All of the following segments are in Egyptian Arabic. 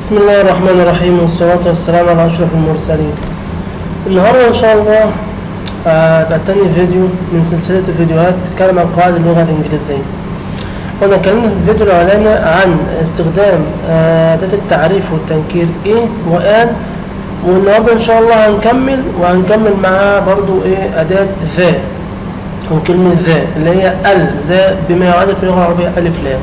بسم الله الرحمن الرحيم والصلاة والسلام على أشرف المرسلين النهاردة إن شاء الله آه، بقى تاني فيديو من سلسلة الفيديوهات تتكلم عن قواعد اللغة الإنجليزية كنا اتكلمنا في الفيديو الأولاني عن استخدام آه، أداة التعريف والتنكير إيه وآن والنهاردة إن شاء الله هنكمل وهنكمل معاه برضو إيه أداة ذا وكلمة ذا اللي هي ال زي بما يعادل في اللغة العربية ألف لام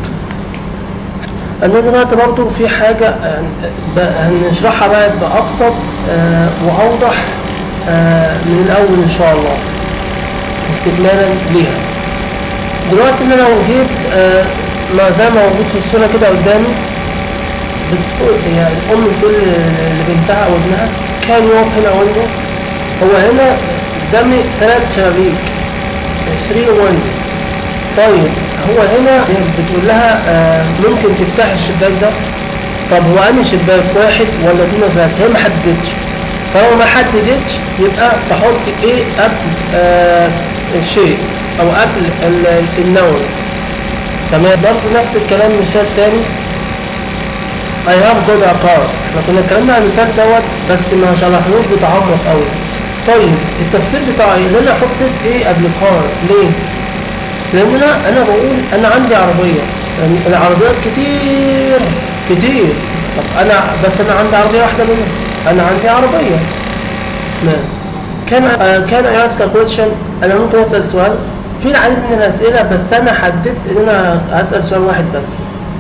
أنا دلوقتي برضو في حاجة آه، ب- هنشرحها بقى بأبسط آه، وأوضح آه، من الأول إن شاء الله استكمالا ليها دلوقتي إن أنا لو جيت آه، ما زي ما موجود في الصورة كده قدامي بتقول هي الأم بتقول ل- لبنتها أو ابنها كان يوم هنا ويندو هو هنا قدامي ثلاث شبابيك 3 ويندوز طيب هو هنا بتقول لها آه، ممكن تفتح الشباك ده طب هو انهي شباك واحد ولا اتنين ولا ثلاثة هي ما حددتش طالما ما حددتش يبقى بحط ايه قبل آه الشيء او قبل ال- ال- النون تمام برضه نفس الكلام مثال تاني I have got a car احنا كنا اتكلمنا عن المثال دوت بس ما شرحناهوش بتعمق قوي طيب التفسير بتاعي ان انا حطيت ايه قبل كار ليه؟ لان انا انا بقول انا عندي عربيه يعني العربيات كتير كتير طب انا بس انا عندي عربيه واحده منهم انا عندي عربيه نعم كان آه، كان اي اسك كويشن انا ممكن اسال سؤال في العديد من الاسئله بس انا حددت ان انا اسال سؤال واحد بس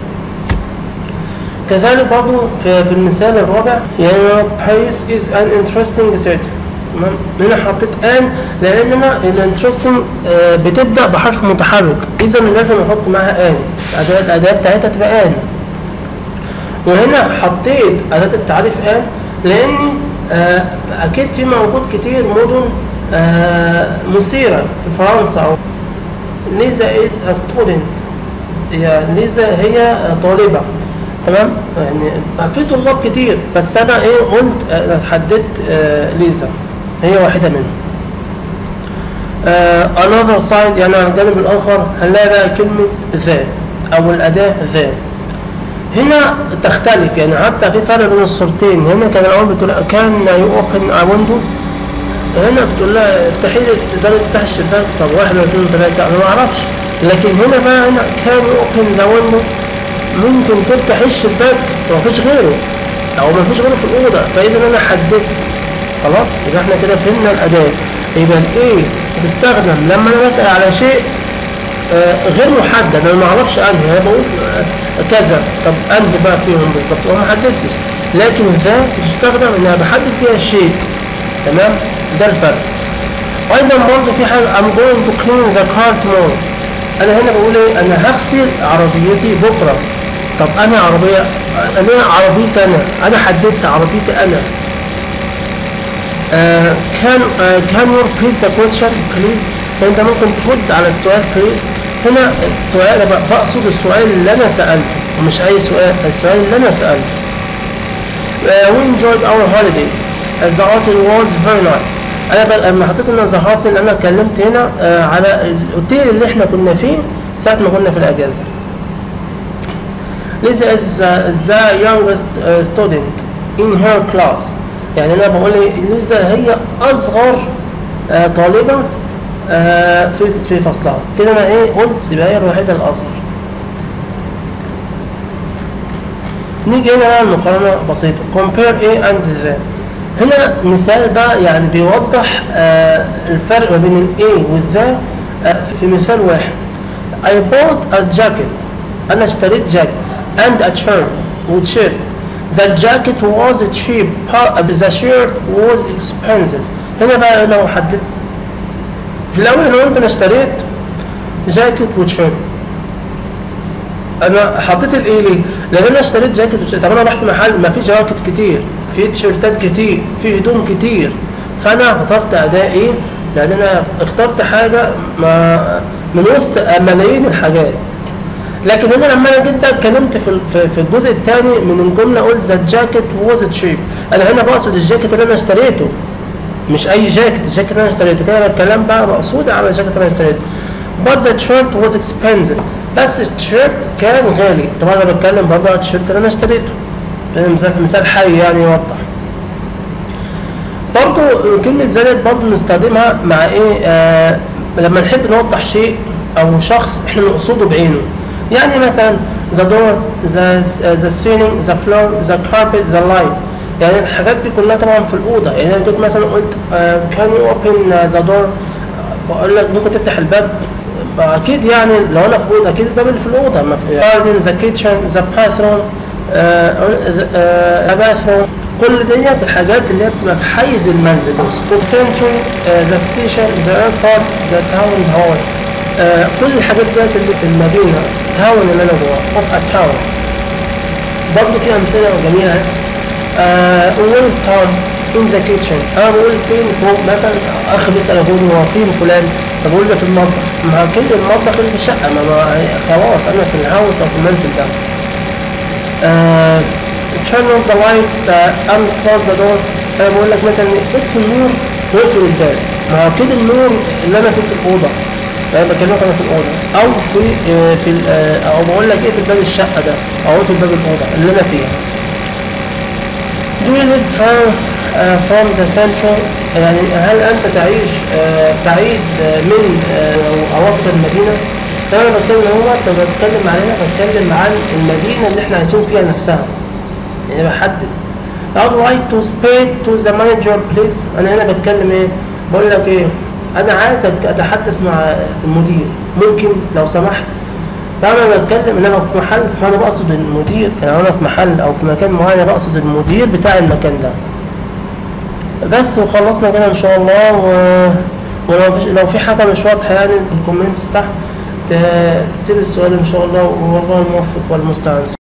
كذلك برضو في, في المثال الرابع يعني Paris is an interesting city تمام هنا حطيت ان لان انا الانترستنج بتبدا بحرف متحرك اذا لازم احط معاها ان الاداه الاداه بتاعتها تبقى ان وهنا حطيت اداه التعريف ان لاني آه، اكيد في موجود كتير مدن آه، مثيره في فرنسا او ليزا از ستودنت هي ليزا هي طالبه تمام يعني في طلاب كتير بس انا ايه قلت انا حددت آه، ليزا هي واحده منهم آه another side يعني على الجانب الاخر هنلاقي بقى كلمه ذا او الاداه ذا هنا تختلف يعني حتى في فرق بين الصورتين هنا كان الاول بتقول كان يوبن ا ويندو هنا بتقول لها افتحي لي تقدري تفتحي الشباك طب واحد ولا اثنين ثلاثه انا ما اعرفش لكن هنا بقى هنا كان يوبن ذا ويندو ممكن تفتح الشباك ومفيش غيره او مفيش غيره في الاوضه فاذا انا حددت خلاص يبقى احنا كده فهمنا الاداه يبقى الايه بتستخدم لما انا بسال على شيء آه غير محدد انا ما اعرفش انهي انا بقول آه كذا طب انهي بقى فيهم بالظبط وانا ما حددتش لكن ذا بتستخدم انها بحدد بيها الشيء تمام ده الفرق ايضا برضه في حاجه I'm going to clean the car tomorrow انا هنا بقول ايه انا هغسل عربيتي بكره طب انا عربيه انا عربيتي انا انا حددت عربيتي انا آه كان آه كان يو repeat the question please انت ممكن ترد على السؤال please هنا السؤال أنا بقصد السؤال اللي انا سالته ومش اي سؤال السؤال اللي انا سالته uh, we enjoyed our holiday as the hotel was very nice انا بقى لما حطيت ان the hotel انا اتكلمت هنا آه على الاوتيل اللي احنا كنا فيه ساعه ما كنا في الاجازه Lisa is uh, the youngest uh, student in her class يعني انا بقول إيه، ليزا هي اصغر آه طالبه آه في في فصلها كده انا ايه قلت يبقى هي الوحيده الاصغر نيجي هنا بقى المقارنه بسيطه compare A and the هنا مثال بقى يعني بيوضح آه الفرق ما بين ال A وال آه في مثال واحد I bought a jacket أنا اشتريت جاكيت and a shirt وتيشيرت The jacket was cheap but the shirt was expensive هنا بقى لو حددت في الأول أنا قلت أنا اشتريت جاكيت وتيشيرت انا حطيت الايه ليه؟ لان انا اشتريت جاكيت وتيشيرت طب انا رحت محل ما في جواكت كتير في تيشيرتات كتير في هدوم كتير فانا اخترت اداء ايه؟ لان انا اخترت حاجه ما من وسط ملايين الحاجات لكن انا لما انا جيت بقى اتكلمت في في- في الجزء الثاني من الجمله قلت ذا جاكيت واز تشيب انا هنا بقصد الجاكيت اللي انا اشتريته مش اي جاكيت الجاكيت اللي انا اشتريته كده الكلام بقى مقصود على الجاكيت اللي انا اشتريته but the shirt was expensive بس التيشيرت كان غالي طبعا انا بتكلم برضه على التيشيرت اللي انا اشتريته مثال مثال حي يعني يوضح برضو كلمة زادت برضو نستخدمها مع ايه آه لما نحب نوضح شيء او شخص احنا نقصده بعينه يعني مثلا the door the, the ceiling the floor the carpet the light يعني الحاجات دي كلها طبعا في الأوضة يعني أنا جيت مثلا قلت آه can you open the door بقول لك ممكن تفتح الباب أكيد يعني لو أنا في أوضة أكيد الباب اللي في الأوضة ما في garden the kitchen the bathroom آه آه the bathroom كل ديت الحاجات اللي هي بتبقى في حيز المنزل century ذا ستيشن ذا ايربورت ذا تاون هول كل الحاجات ديت اللي في المدينه تاون اللي انا جوه اوف ا تاون برضه في امثله جميله وين تاون ان ذا كيتشن انا بقول فين هو مثلا اخ بيسال ابوه هو فين فلان فبقول ده في المطبخ ما كل المطبخ اللي في الشقه ما ما خلاص انا في الهاوس او في المنزل ده آه turn off the light uh, and close the door انا بقول لك مثلا اطفي النور واقفل الباب ما هو كده النور اللي انا فيه في الاوضه انا بكلمك انا في الاوضه او في آه في آه او بقول لك اقفل باب الشقه ده او اقفل باب الاوضه اللي انا فيها do you live far uh, from the central يعني هل انت تعيش uh, بعيد uh, من uh, اواسط المدينه لما انا بتكلم هو لما بتكلم علينا بتكلم عن المدينه اللي احنا عايشين فيها نفسها يعني بحدد I would like to speak to the manager please أنا هنا بتكلم إيه؟ بقول لك إيه؟ أنا عايزك أتحدث مع المدير ممكن لو سمحت طبعا أنا بتكلم إن أنا في محل ما أنا بقصد المدير يعني أنا في محل أو في مكان معين بقصد المدير بتاع المكان ده بس وخلصنا كده إن شاء الله و... ولو في لو في حاجة مش واضحة يعني الكومنتس تحت تسيب السؤال إن شاء الله والله الموفق والمستعان